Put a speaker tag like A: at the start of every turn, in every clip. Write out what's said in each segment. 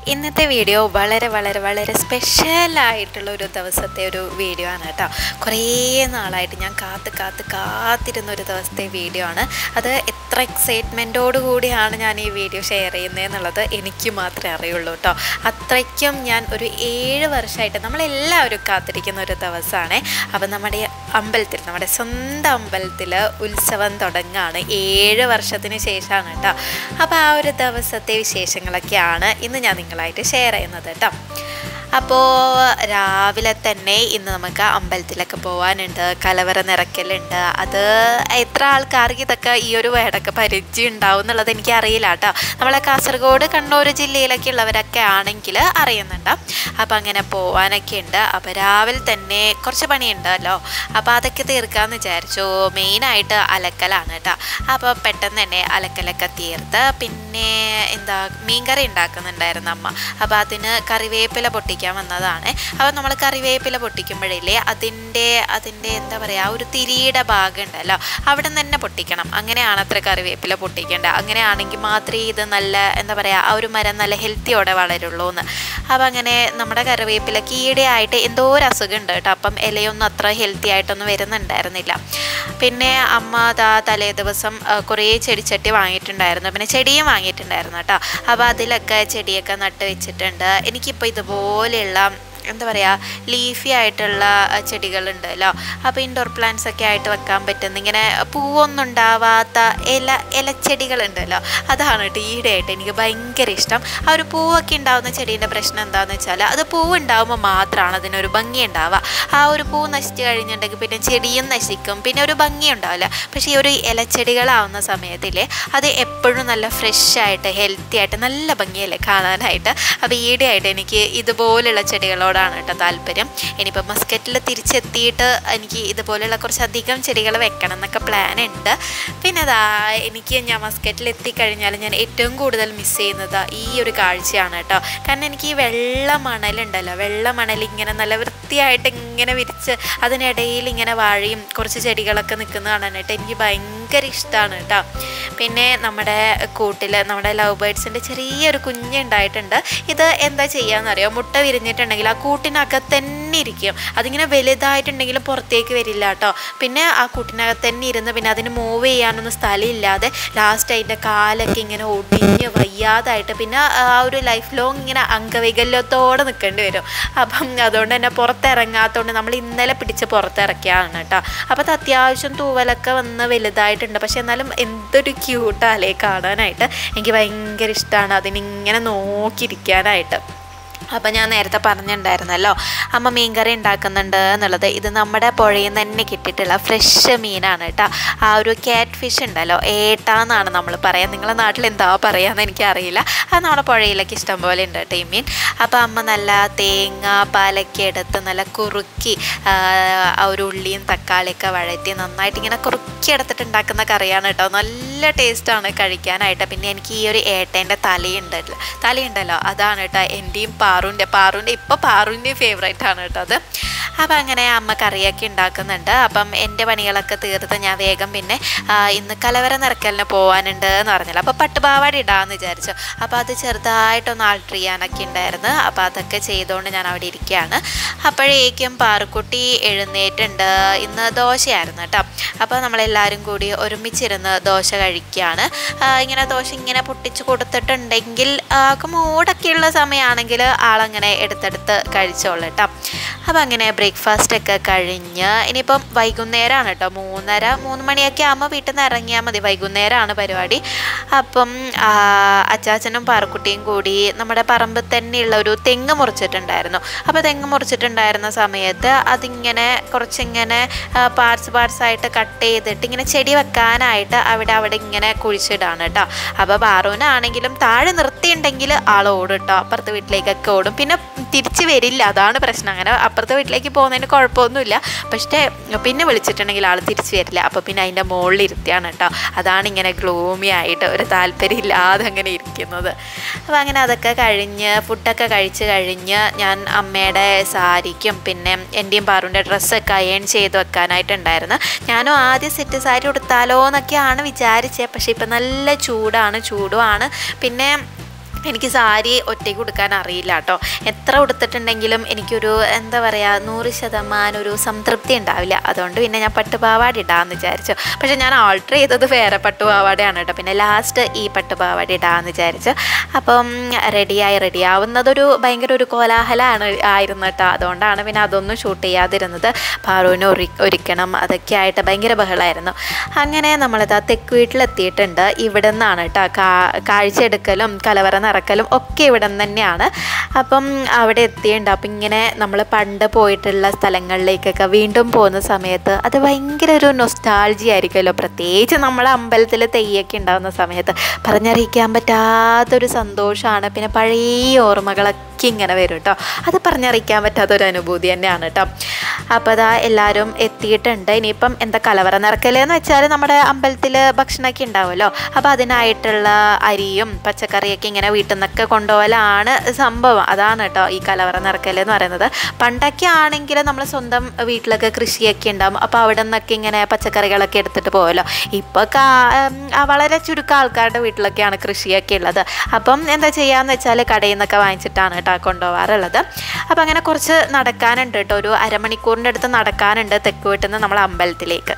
A: ഇന്നത്തെ വീഡിയോ വളരെ വളരെ വളരെ സ്പെഷ്യലായിട്ടുള്ള ഒരു ദിവസത്തെ ഒരു വീഡിയോ ആണ് കേട്ടോ കുറേ നാളായിട്ട് ഞാൻ കാത്ത് കാത്ത് കാത്തിരുന്ന ഒരു ദിവസത്തെ വീഡിയോ ആണ് അത് എത്ര എക്സൈറ്റ്മെൻറ്റോട് കൂടിയാണ് ഞാൻ ഈ വീഡിയോ ഷെയർ ചെയ്യുന്നത് എന്നുള്ളത് എനിക്ക് മാത്രമേ അറിയുള്ളൂ കേട്ടോ അത്രയ്ക്കും ഞാൻ ഒരു ഏഴ് വർഷമായിട്ട് നമ്മളെല്ലാവരും കാത്തിരിക്കുന്ന ഒരു ദിവസമാണ് അപ്പം നമ്മുടെ അമ്പലത്തിൽ നമ്മുടെ സ്വന്തം അമ്പലത്തിൽ ഉത്സവം തുടങ്ങുകയാണ് ഏഴ് വർഷത്തിന് ശേഷമാണ് കേട്ടോ അപ്പോൾ ആ ഒരു ദിവസത്തെ വിശേഷങ്ങളൊക്കെയാണ് ഇന്ന് ഞാൻ നിങ്ങളായിട്ട് ഷെയർ ചെയ്യുന്നത് കേട്ടോ അപ്പോൾ രാവിലെ തന്നെ ഇന്ന് നമുക്ക് അമ്പലത്തിലൊക്കെ പോകാനുണ്ട് കലവറ നിറയ്ക്കലുണ്ട് അത് എത്ര ആൾക്കാർക്ക് ഇതൊക്കെ ഈ ഒരു വേടൊക്കെ പരിചയം ഉണ്ടാവും എന്നുള്ളത് എനിക്ക് അറിയില്ല കേട്ടോ നമ്മളെ കാസർഗോഡ് കണ്ണൂർ ജില്ലയിലൊക്കെ ഉള്ളവരൊക്കെ ആണെങ്കിൽ അറിയുന്നുണ്ട് അപ്പോൾ അങ്ങനെ പോകാനൊക്കെ ഉണ്ട് അപ്പോൾ രാവിലെ തന്നെ കുറച്ച് പണിയുണ്ടല്ലോ അപ്പോൾ അതൊക്കെ തീർക്കാമെന്ന് വിചാരിച്ചു മെയിനായിട്ട് അലക്കലാണ് കേട്ടോ അപ്പോൾ പെട്ടെന്ന് തന്നെ അലക്കലൊക്കെ തീർത്ത് പിന്നെ എന്താ മീൻകറി ഉണ്ടാക്കുന്നുണ്ടായിരുന്നു അമ്മ അപ്പോൾ അതിന് കറിവേപ്പില പൊട്ടിക്കാൻ വന്നതാണ് അപ്പോൾ നമ്മൾ കറിവേപ്പില പൊട്ടിക്കുമ്പോഴില്ലേ അതിൻ്റെ അതിൻ്റെ എന്താ പറയുക ഒരു തിരിയുടെ ഭാഗം ഉണ്ടല്ലോ അവിടെ നിന്ന് തന്നെ പൊട്ടിക്കണം അങ്ങനെയാണ് അത്ര കറിവേപ്പില പൊട്ടിക്കേണ്ടത് അങ്ങനെയാണെങ്കിൽ മാത്രമേ ഇത് നല്ല എന്താ പറയുക ആ ഒരു മരം നല്ല ഹെൽത്തിയോടെ വളരുള്ളൂ എന്ന് അപ്പോൾ അങ്ങനെ നമ്മുടെ കറിവേപ്പിലക്ക് ഈയിടെയായിട്ട് എന്തോ ഒരു അസുഖം ഉണ്ട് കേട്ടോ അപ്പം ഇലയൊന്നും അത്ര ഹെൽത്തി ആയിട്ടൊന്നും വരുന്നുണ്ടായിരുന്നില്ല പിന്നെ അമ്മ ദാ തലേ ദിവസം ആ, കുറേ ചെടിച്ചട്ടി വാങ്ങിയിട്ടുണ്ടായിരുന്നു പിന്നെ ചെടിയും വാങ്ങിയിട്ടുണ്ടായിരുന്നു കേട്ടോ അപ്പോൾ അതിലൊക്കെ ചെടിയൊക്കെ നട്ട് വെച്ചിട്ടുണ്ട് എനിക്കിപ്പോൾ ഇതുപോലെയുള്ള എന്താ പറയുക ലീഫി ആയിട്ടുള്ള ആ, ചെടികളുണ്ടല്ലോ അപ്പോൾ ഇൻഡോർ പ്ലാന്റ്സ് ഒക്കെ ആയിട്ട് വെക്കാൻ പറ്റുന്ന ഇങ്ങനെ പൂവൊന്നും ഉണ്ടാവാത്ത ഇല ഇലച്ചെടികളുണ്ടല്ലോ അതാണ് കേട്ടോ ഈയിടെയായിട്ട് എനിക്ക് ഭയങ്കര ഇഷ്ടം ആ ഒരു പൂവൊക്കെ ഉണ്ടാവുന്ന ചെടീൻ്റെ പ്രശ്നം എന്താണെന്ന് വെച്ചാൽ അത് പൂവ് ഉണ്ടാവുമ്പോൾ മാത്രമാണ് അതിനൊരു ഭംഗി ഉണ്ടാവുക ആ ഒരു പൂ നശിച്ചു കഴിഞ്ഞിട്ടുണ്ടെങ്കിൽ പിന്നെ ചെടിയും നശിക്കും പിന്നെ ഒരു ഭംഗി ഉണ്ടാവില്ല പക്ഷേ ഈ ഒരു ഇലച്ചെടികളാവുന്ന സമയത്തില്ലേ അത് എപ്പോഴും നല്ല ഫ്രഷ് ആയിട്ട് ഹെൽത്തി ആയിട്ട് നല്ല ഭംഗിയല്ലേ കാണാനായിട്ട് അപ്പോൾ ഈയിടെയായിട്ട് എനിക്ക് ഇതുപോലുള്ള ചെടികളോടാണ് കേട്ടോ താല്പര്യം ഇനിയിപ്പോൾ മസ്കറ്റിൽ തിരിച്ചെത്തിയിട്ട് എനിക്ക് ഇതുപോലെയുള്ള കുറച്ചധികം ചെടികൾ വെക്കണം എന്നൊക്കെ പ്ലാൻ ഉണ്ട് പിന്നെ അതാ എനിക്ക് ഞാൻ മസ്കറ്റിൽ എത്തിക്കഴിഞ്ഞാൽ ഞാൻ ഏറ്റവും കൂടുതൽ മിസ് ചെയ്യുന്നത് ഈ ഒരു കാഴ്ചയാണ് കേട്ടോ കാരണം എനിക്ക് ഈ വെള്ള മണലുണ്ടല്ലോ വെള്ള മണൽ ഇങ്ങനെ നല്ല വൃത്തിയായിട്ട് ഇങ്ങനെ വിരിച്ച് അതിനിടയിൽ ഇങ്ങനെ വാഴയും കുറച്ച് ചെടികളൊക്കെ നിൽക്കുന്ന കാണാനായിട്ട് എനിക്ക് ഭയങ്കര ഇഷ്ടമാണ് കേട്ടോ പിന്നെ നമ്മുടെ കൂട്ടിൽ നമ്മുടെ ലവ് ബേഡ്സിൻ്റെ ചെറിയൊരു കുഞ്ഞുണ്ടായിട്ടുണ്ട് ഇത് എന്താ ചെയ്യാന്നറിയോ മുട്ട വിരിഞ്ഞിട്ടുണ്ടെങ്കിൽ ആ കൂട്ടിനകത്ത് തന്നെ ഇരിക്കും അതിങ്ങനെ വലുതായിട്ടുണ്ടെങ്കിലും പുറത്തേക്ക് വരില്ല കേട്ടോ പിന്നെ ആ കൂട്ടിനകത്ത് തന്നെ ഇരുന്ന് പിന്നെ അതിന് മൂവ് ചെയ്യാനൊന്നും സ്ഥലമില്ലാതെ ലാസ്റ്റ് അതിൻ്റെ കാലൊക്കെ ഇങ്ങനെ ഒടിഞ്ഞ് വയ്യാതായിട്ട് പിന്നെ ആ ഒരു ലൈഫ് ലോങ് ഇങ്ങനെ അംഗവൈകല്യത്തോടെ നിൽക്കേണ്ടി വരും അപ്പം അതുകൊണ്ട് തന്നെ പുറത്തിറങ്ങാത്തതുകൊണ്ട് നമ്മൾ ഇന്നലെ പിടിച്ച് പുറത്തിറക്കിയാണ് കേട്ടോ അപ്പോൾ അത് അത്യാവശ്യം തൂവലൊക്കെ വന്ന് വലുതായിട്ടുണ്ട് പക്ഷെ എന്നാലും എന്തൊരു ക്യൂട്ടാലേ കാണാനായിട്ട് എനിക്ക് ഭയങ്കര ഇഷ്ടമാണ് അതിനിങ്ങനെ നോക്കിയിരിക്കാനായിട്ട് അപ്പം ഞാൻ നേരത്തെ പറഞ്ഞിട്ടുണ്ടായിരുന്നല്ലോ അമ്മ മീൻകറി ഉണ്ടാക്കുന്നുണ്ട് എന്നുള്ളത് ഇത് നമ്മുടെ പുഴയിൽ നിന്ന് തന്നെ കിട്ടിയിട്ടുള്ള ഫ്രഷ് മീനാണ് കേട്ടോ ആ ഒരു ക്യാറ്റ് ഫിഷ് ഉണ്ടല്ലോ ഏട്ടാന്നാണ് നമ്മൾ പറയാം നിങ്ങളുടെ നാട്ടിൽ എന്താ പറയാന്ന് എനിക്കറിയില്ല അത് നമ്മുടെ പുഴയിലൊക്കെ ഇഷ്ടം പോലെ ഉണ്ട് കേട്ടോ ഈ മീൻ അപ്പോൾ അമ്മ നല്ല തേങ്ങ പാലൊക്കെ എടുത്ത് നല്ല കുറുക്കി ആ, ആ ഒരു ഉള്ളിയും തക്കാളിയൊക്കെ വഴറ്റി നന്നായിട്ട് ഇങ്ങനെ കുറുക്കി എടുത്തിട്ട് ഉണ്ടാക്കുന്ന കറിയാണ് കേട്ടോ നല്ല ടേസ്റ്റാണ് കഴിക്കാനായിട്ട് പിന്നെ എനിക്ക് ഈ ഒരു ഏട്ടേൻ്റെ തലയുണ്ടല്ലോ തലയുണ്ടല്ലോ അതാണ് കേട്ടോ എൻ്റെയും പാറുൻ്റെ പാറുൻ്റെ ഇപ്പോൾ പാറുൻ്റെയും ഫേവറേറ്റ് ആണ് കേട്ടോ അത് അപ്പം അങ്ങനെ അമ്മ കറിയൊക്കെ ഉണ്ടാക്കുന്നുണ്ട് അപ്പം എൻ്റെ പണികളൊക്കെ തീർത്ത് ഞാൻ വേഗം പിന്നെ ആ, ഇന്ന് കലവറ നിറക്കലിന് പോകാനുണ്ട് എന്ന് പറഞ്ഞല്ലോ അപ്പോൾ പട്ടുപാവാട ഇടാമെന്ന് വിചാരിച്ചു അപ്പോൾ അത് ചെറുതായിട്ടൊന്ന് ആൾട്ടർ ചെയ്യാനൊക്കെ ഉണ്ടായിരുന്നു അപ്പോൾ അതൊക്കെ ചെയ്തുകൊണ്ട് ഞാൻ അവിടെ ഇരിക്കുകയാണ് അപ്പോഴേക്കും പാറുക്കുട്ടി എഴുന്നേറ്റുണ്ട് ഇന്ന് ദോശയായിരുന്നു കേട്ടോ അപ്പോൾ നമ്മളെല്ലാവരും കൂടി ഒരുമിച്ചിരുന്ന് ദോശ കഴിക്കുകയാണ് ആ, ഇങ്ങനെ ദോശ ഇങ്ങനെ പൊട്ടിച്ച് കൊടുത്തിട്ടുണ്ടെങ്കിൽ ആൾക്ക് മൂടൊക്കെയുള്ള സമയമാണെങ്കിൽ ആളങ്ങനെ എടുത്തെടുത്ത് കഴിച്ചോളൂ കേട്ടോ അപ്പോൾ അങ്ങനെ ബ്രേക്ക്ഫാസ്റ്റ് ഒക്കെ കഴിഞ്ഞ് ഇനിയിപ്പം വൈകുന്നേരമാണ് കേട്ടോ മൂന്നര മൂന്ന് മണിയൊക്കെ ആകുമ്പോൾ വീട്ടിൽ നിന്ന് ഇറങ്ങിയാൽ മതി വൈകുന്നേരമാണ് പരിപാടി അപ്പം ആ, അച്ചാച്ചനും പാറക്കുട്ടിയും കൂടി നമ്മുടെ പറമ്പിൽ തന്നെയുള്ള ഒരു തെങ്ങ് മുറിച്ചിട്ടുണ്ടായിരുന്നു അപ്പോൾ തെങ്ങ് മുറിച്ചിട്ടുണ്ടായിരുന്ന സമയത്ത് അതിങ്ങനെ കുറച്ചിങ്ങനെ പാർട്സ് പാർട്സ് ആയിട്ട് കട്ട് ചെയ്തിട്ട് ഇങ്ങനെ ചെടി വെക്കാനായിട്ട് അവിടെ അവിടെ ഇങ്ങനെ കുഴിച്ചിടാണ് കേട്ടോ അപ്പോൾ പാറുവിനാണെങ്കിലും താഴെ നിർത്തിയിട്ടുണ്ടെങ്കിൽ ആൾ ഓടും കേട്ടോ അപ്പുറത്തെ വീട്ടിലേക്കൊക്കെ ഓടും പിന്നെ തിരിച്ച് വരില്ല അതാണ് പ്രശ്നം അങ്ങനെ അപ്പുറത്തെ വീട്ടിലേക്ക് പോകുന്നതിന് കുഴപ്പമൊന്നുമില്ല പക്ഷേ പിന്നെ വിളിച്ചിട്ടുണ്ടെങ്കിൽ ആൾ തിരിച്ച് വരില്ല അപ്പോൾ പിന്നെ അതിൻ്റെ മുകളിൽ ഇരുത്തിയാണ് കേട്ടോ അതാണ് ഇങ്ങനെ ഗ്ലൂമി ആയിട്ട് ഒരു താല്പര്യം ഇല്ലാതെ അങ്ങനെ ഇരിക്കുന്നത് അപ്പോൾ അങ്ങനെ അതൊക്കെ കഴിഞ്ഞ് ഫുഡൊക്കെ കഴിച്ച് കഴിഞ്ഞ് ഞാൻ അമ്മയുടെ സാരിക്കും പിന്നെ എൻ്റെയും പാറുൻ്റെ ഡ്രസ്സൊക്കെ അയൺ ചെയ്ത് വെക്കാനായിട്ടുണ്ടായിരുന്നു ഞാനും ആദ്യം സെറ്റ് സാരി ഉടുത്താലോ എന്നൊക്കെയാണ് വിചാരിച്ചത് പക്ഷേ ഇപ്പം നല്ല ചൂടാണ് ചൂടുമാണ് പിന്നെ എനിക്ക് സാരി ഒറ്റ ചുറ്റി കൊടുക്കാൻ അറിയില്ല കേട്ടോ എത്ര ഉടുത്തിട്ടുണ്ടെങ്കിലും എനിക്കൊരു എന്താ പറയുക നൂറ് ശതമാനം ഒരു സംതൃപ്തി ഉണ്ടാവില്ല അതുകൊണ്ട് പിന്നെ ഞാൻ പട്ടുപാവാട ഇടാമെന്ന് വിചാരിച്ചു പക്ഷേ ഞാൻ ഓൾട്ടർ ചെയ്തത് വേറെ പട്ടുപാവാടയാണ് കേട്ടോ പിന്നെ ലാസ്റ്റ് ഈ പട്ടുപാവാട ഇടാമെന്ന് വിചാരിച്ചു അപ്പം റെഡിയായി റെഡി ആവുന്നതൊരു ഭയങ്കര ഒരു കോലാഹലമാണ് ആയിരുന്നു കേട്ടോ അതുകൊണ്ടാണ് പിന്നെ അതൊന്നും ഷൂട്ട് ചെയ്യാതിരുന്നത് പാറുവിനെ ഒരു ഒരുക്കണം അതൊക്കെ ആയിട്ട് ഭയങ്കര ബഹളമായിരുന്നു അങ്ങനെ നമ്മളിതാ തെക്ക് വീട്ടിലെത്തിയിട്ടുണ്ട് ഇവിടെ നിന്നാണ് കേട്ടോ കാ കാഴ്ചയെടുക്കലും കലവറ നിറക്കലും ഒക്കെ ഇവിടെ നിന്ന് തന്നെയാണ് അപ്പം അവിടെ എത്തിയിട്ടുണ്ട് അപ്പം ഇങ്ങനെ നമ്മൾ പണ്ട് പോയിട്ടുള്ള സ്ഥലങ്ങളിലേക്കൊക്കെ വീണ്ടും പോകുന്ന സമയത്ത് അത് ഭയങ്കര ഒരു നൊസ്റ്റാൾജി ആയിരിക്കുമല്ലോ പ്രത്യേകിച്ച് നമ്മളെ അമ്പലത്തിൽ തെയ്യൊക്കെ ഉണ്ടാകുന്ന സമയത്ത് പറഞ്ഞറിയിക്കാൻ പറ്റാത്തൊരു സന്തോഷമാണ് പിന്നെ പഴയ ഓർമ്മകളൊക്കെ ഇങ്ങനെ വരും കേട്ടോ അത് പറഞ്ഞറിയിക്കാൻ പറ്റാത്തൊരു അനുഭൂതി തന്നെയാണ് കേട്ടോ അപ്പോൾ അതാ എല്ലാവരും എത്തിയിട്ടുണ്ട് ഇനിയിപ്പം എന്താ കലവറ നിറക്കൽ എന്ന് വെച്ചാൽ നമ്മുടെ അമ്പലത്തിൽ ഭക്ഷണമൊക്കെ ഉണ്ടാവുമല്ലോ അപ്പോൾ അതിനായിട്ടുള്ള അരിയും പച്ചക്കറിയൊക്കെ ഇങ്ങനെ വീട്ടിൽ നിന്നൊക്കെ കൊണ്ടുപോകലാണ് സംഭവം അതാണ് കേട്ടോ ഈ കലവറ നിറക്കൽ എന്ന് പറയുന്നത് പണ്ടൊക്കെ ആണെങ്കിൽ നമ്മൾ സ്വന്തം വീട്ടിലൊക്കെ കൃഷിയൊക്കെ ഉണ്ടാവും അപ്പോൾ അവിടെ നിന്നൊക്കെ ഇങ്ങനെ പച്ചക്കറികളൊക്കെ എടുത്തിട്ട് പോകുമല്ലോ ഇപ്പോൾ കാ ഉം, ആ വളരെ ചുരുക്കം ആൾക്കാരുടെ വീട്ടിലൊക്കെയാണ് കൃഷിയൊക്കെ ഉള്ളത് അപ്പം എന്താ ചെയ്യാന്ന് വെച്ചാൽ കടയിൽ നിന്നൊക്കെ വാങ്ങിച്ചിട്ടാണ് കേട്ടോ കൊണ്ടുപോകാറുള്ളത് അപ്പം അങ്ങനെ കുറച്ച് നടക്കാനുണ്ട് കേട്ടോ ഒരു അരമണിക്കൂറിൻ്റെ അടുത്ത് നടക്കാനുണ്ട് തെക്ക് വീട്ടിൽ നിന്ന് നമ്മൾ അമ്പലത്തിലേക്ക്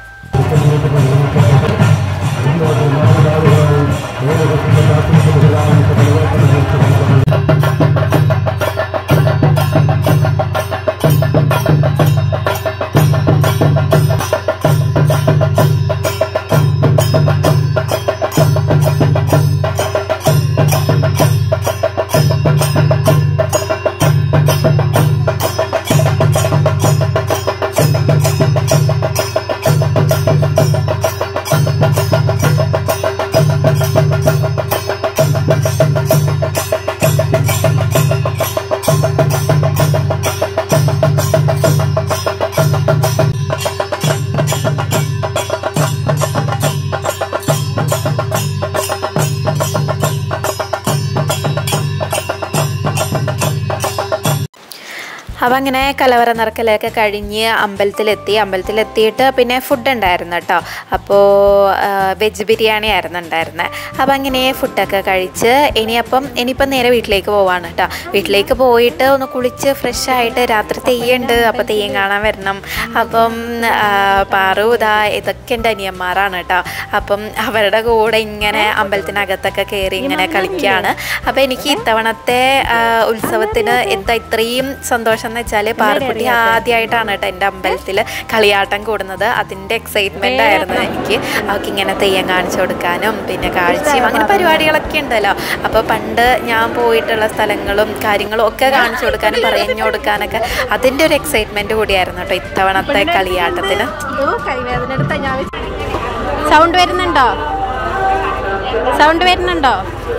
A: അപ്പം അങ്ങനെ കലവറ നിറക്കലൊക്കെ കഴിഞ്ഞ് അമ്പലത്തിലെത്തി അമ്പലത്തിലെത്തിയിട്ട് പിന്നെ ഫുഡ് ഉണ്ടായിരുന്നു കേട്ടോ അപ്പോൾ വെജ് ബിരിയാണി ആയിരുന്നു ഉണ്ടായിരുന്നത് അപ്പം അങ്ങനെ ഫുഡൊക്കെ കഴിച്ച് ഇനിയപ്പം ഇനിയിപ്പം നേരെ വീട്ടിലേക്ക് പോവാണ് കേട്ടോ വീട്ടിലേക്ക് പോയിട്ട് ഒന്ന് കുളിച്ച് ഫ്രഷ് ആയിട്ട് രാത്രി തെയ്യുണ്ട് അപ്പോൾ തെയ്യം കാണാൻ വരണം അപ്പം ആ, പാറു ഇതാ ഇതൊക്കെ എൻ്റെ അനിയന്മാരാണ് കേട്ടോ അപ്പം അവരുടെ കൂടെ ഇങ്ങനെ അമ്പലത്തിനകത്തൊക്കെ കയറി ഇങ്ങനെ കളിക്കുകയാണ് അപ്പോൾ എനിക്ക് ഇത്തവണത്തെ ആ, ഉത്സവത്തിന് എന്താ ഇത്രയും സന്തോഷം എന്ന് വെച്ചാൽ പാറക്കുട്ടി ആദ്യമായിട്ടാണ് കേട്ടോ എൻ്റെ അമ്പലത്തിൽ കളിയാട്ടം കൂടുന്നത് അതിൻ്റെ എക്സൈറ്റ്മെൻ്റ് ആയിരുന്നു എനിക്ക് അവൾക്ക് ഇങ്ങനെ തെയ്യം കാണിച്ചു കൊടുക്കാനും പിന്നെ കാഴ്ചയും അങ്ങനെ പരിപാടികളൊക്കെ ഉണ്ടല്ലോ അപ്പോൾ പണ്ട് ഞാൻ പോയിട്ടുള്ള സ്ഥലങ്ങളും കാര്യങ്ങളും ഒക്കെ കാണിച്ചു കൊടുക്കാനും പറഞ്ഞു കൊടുക്കാനൊക്കെ അതിൻ്റെ ഒരു എക്സൈറ്റ്മെൻറ്റ് കൂടിയായിരുന്നു കേട്ടോ ഇത്തവണത്തെ കളിയാട്ടത്തിന്
B: കൈവേദന എടുത്ത ഞാൻ സൗണ്ട് വരുന്നുണ്ടോ സൗണ്ട് വരുന്നുണ്ടോ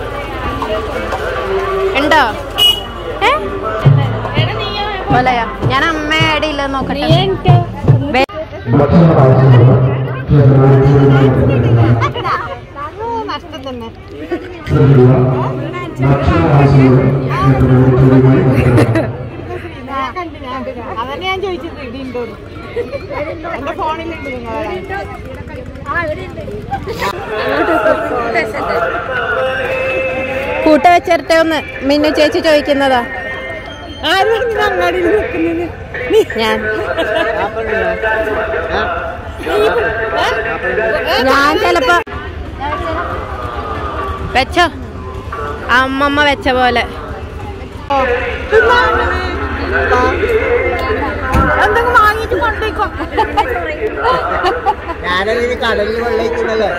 B: ഉണ്ടോ ഏ പോലെയാ ഞാൻ അമ്മയുടെ ഇല്ല നോക്കട്ടെ വേ-
C: അതന്നെ ഞാൻ ചോദിച്ചത് ഇടിയുണ്ടോ എന്റെ ഫോണിലുണ്ട് നിങ്ങളെ
B: കൂട്ട വെച്ചിരട്ടെ ഒന്ന് മിന്നു ചേച്ചി ചോദിക്കുന്നതാ
C: ആരും അങ്ങാടിയിൽ നിൽക്കുന്നത്
B: ഞാൻ ഞാൻ ചെലപ്പോ വെച്ചോ അമ്മമ്മ വെച്ച പോലെ
C: എന്തെങ്കിലും വാങ്ങിയിട്ട് കൊണ്ടേക്കോ
D: ഞാനതിന് കടലിൽ വെള്ളയിക്കുന്നല്ലേ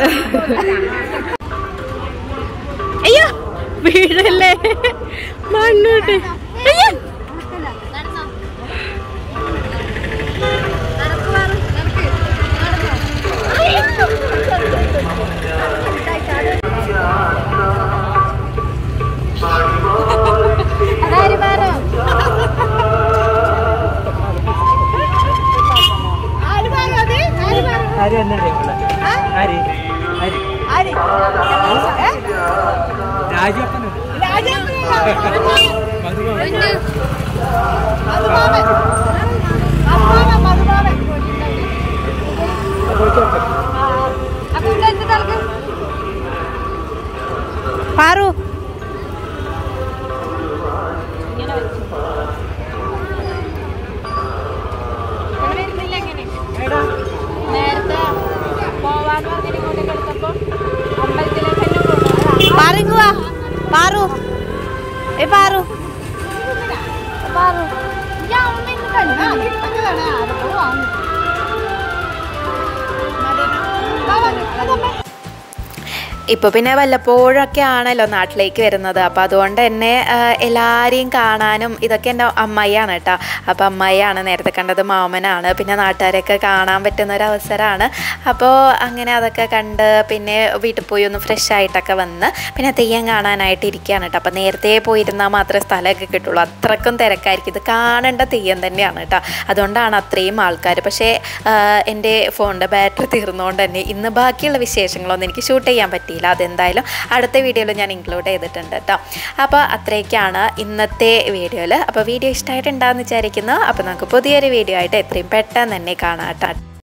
B: അയ്യോ വീടല്ലേ മണ്ണോട്ട് അയ്യോ
D: ആര് വന്നിട്ടേ ആര് ആര്
C: ആര് ഏ?
D: രാജപ്പന്
C: രാജേന്ദ്രനല്ല. മധുമാമൻ. മധുമാമൻ. മധുമാമൻ. അപ്പൊ ഇവിടെ എന്ത് നൽകും
B: പാറു പാറു ഏ പാറു
C: പാറു ഞാൻ അമ്മ ഇന്ന് കണ്ടു ആ കിട്ടുന്നതാണ് ആരോ വാങ്ങി
A: ഇപ്പോൾ പിന്നെ വല്ലപ്പോഴൊക്കെ ആണല്ലോ നാട്ടിലേക്ക് വരുന്നത് അപ്പോൾ അതുകൊണ്ട് തന്നെ ആ, എല്ലാവരെയും കാണാനും ഇതൊക്കെ എൻ്റെ അമ്മായിയാണ് കേട്ടോ അപ്പോൾ അമ്മായിയാണ് നേരത്തെ കണ്ടത് മാമനാണ് പിന്നെ നാട്ടുകാരെയൊക്കെ കാണാൻ പറ്റുന്ന ഒരു അവസരമാണ് അപ്പോൾ അങ്ങനെ അതൊക്കെ കണ്ട് പിന്നെ വീട്ടിൽ പോയി ഒന്ന് ഫ്രഷ് ആയിട്ടൊക്കെ വന്ന് പിന്നെ തെയ്യം കാണാനായിട്ട് ഇരിക്കുകയാണ് കേട്ടോ അപ്പോൾ നേരത്തെ പോയിരുന്നാൽ മാത്രമേ സ്ഥലമൊക്കെ കിട്ടുള്ളൂ അത്രക്കും തിരക്കായിരിക്കും ഇത് കാണേണ്ട തെയ്യം തന്നെയാണ് കേട്ടോ അതുകൊണ്ടാണ് അത്രയും ആൾക്കാർ പക്ഷേ ആ, എൻ്റെ ഫോണിൻ്റെ ബാറ്ററി തീർന്നുകൊണ്ട് തന്നെ ഇന്ന് ബാക്കിയുള്ള വിശേഷങ്ങളൊന്നും എനിക്ക് ഷൂട്ട് ചെയ്യാൻ പറ്റിയില്ല അതെന്തായാലും അടുത്ത വീഡിയോയിൽ ഞാൻ ഇൻക്ലൂഡ് ചെയ്തിട്ടുണ്ട് കേട്ടോ അപ്പോൾ അത്രയൊക്കെയാണ് ഇന്നത്തെ വീഡിയോയിൽ അപ്പോൾ വീഡിയോ ഇഷ്ടമായിട്ടുണ്ടാകുമെന്ന് വിചാരിക്കുന്നു അപ്പോൾ നമുക്ക് പുതിയൊരു വീഡിയോ ആയിട്ട് എത്രയും പെട്ടെന്ന് തന്നെ കാണാം കേട്ടോ